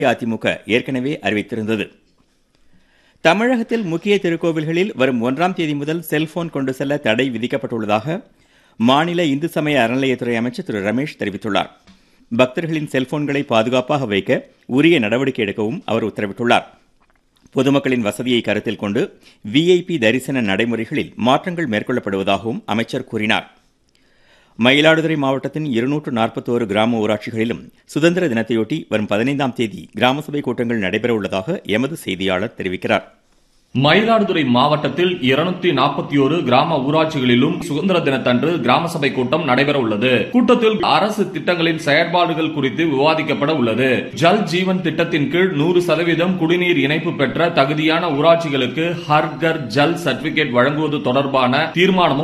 அதிமுக ஏற்கனவே அறிவித்திருந்தது தமிழகத்தில் முக்கிய திருக்கோவில்களில் வரும் ஒன்றாம் தேதி முதல் செல்போன் கொண்டு செல்ல தடை விதிக்கப்பட்டுள்ளதாக மாநில இந்து சமய அறநிலையத்துறை அமைச்சர் திரு ரமேஷ் தெரிவித்துள்ளார் பக்தர்களின் செல்போன்களை பாதுகாப்பாக வைக்க உரிய நடவடிக்கை எடுக்கவும் அவர் உத்தரவிட்டுள்ளார் பொதுமக்களின் வசதியை கருத்தில் கொண்டு விஐபி தரிசன நடைமுறைகளில் மாற்றங்கள் மேற்கொள்ளப்படுவதாகவும் அமைச்சர் கூறினார் மயிலாடுதுறை மாவட்டத்தின் இருநூற்று நாற்பத்தோரு கிராம ஊராட்சிகளிலும் சுதந்திர தினத்தையொட்டி வரும் பதினைந்தாம் தேதி கிராம சபை கூட்டங்கள் நடைபெற உள்ளதாக எமது செய்தியாளர் தெரிவிக்கிறார் மயிலாடுதுறை மாவட்டத்தில் இருநூத்தி நாற்பத்தி ஒரு கிராம ஊராட்சிகளிலும் சுதந்திர தினத்தன்று கிராம சபை கூட்டம் நடைபெற உள்ளது கூட்டத்தில் அரசு திட்டங்களின் செயற்பாடுகள் குறித்து விவாதிக்கப்பட உள்ளது ஜல் ஜீவன் திட்டத்தின் கீழ் நூறு சதவீதம் குடிநீர் இணைப்பு பெற்ற தகுதியான ஊராட்சிகளுக்கு ஹர்கர் ஜல் சர்டிபிகேட் வழங்குவது தொடர்பான தீர்மானமும்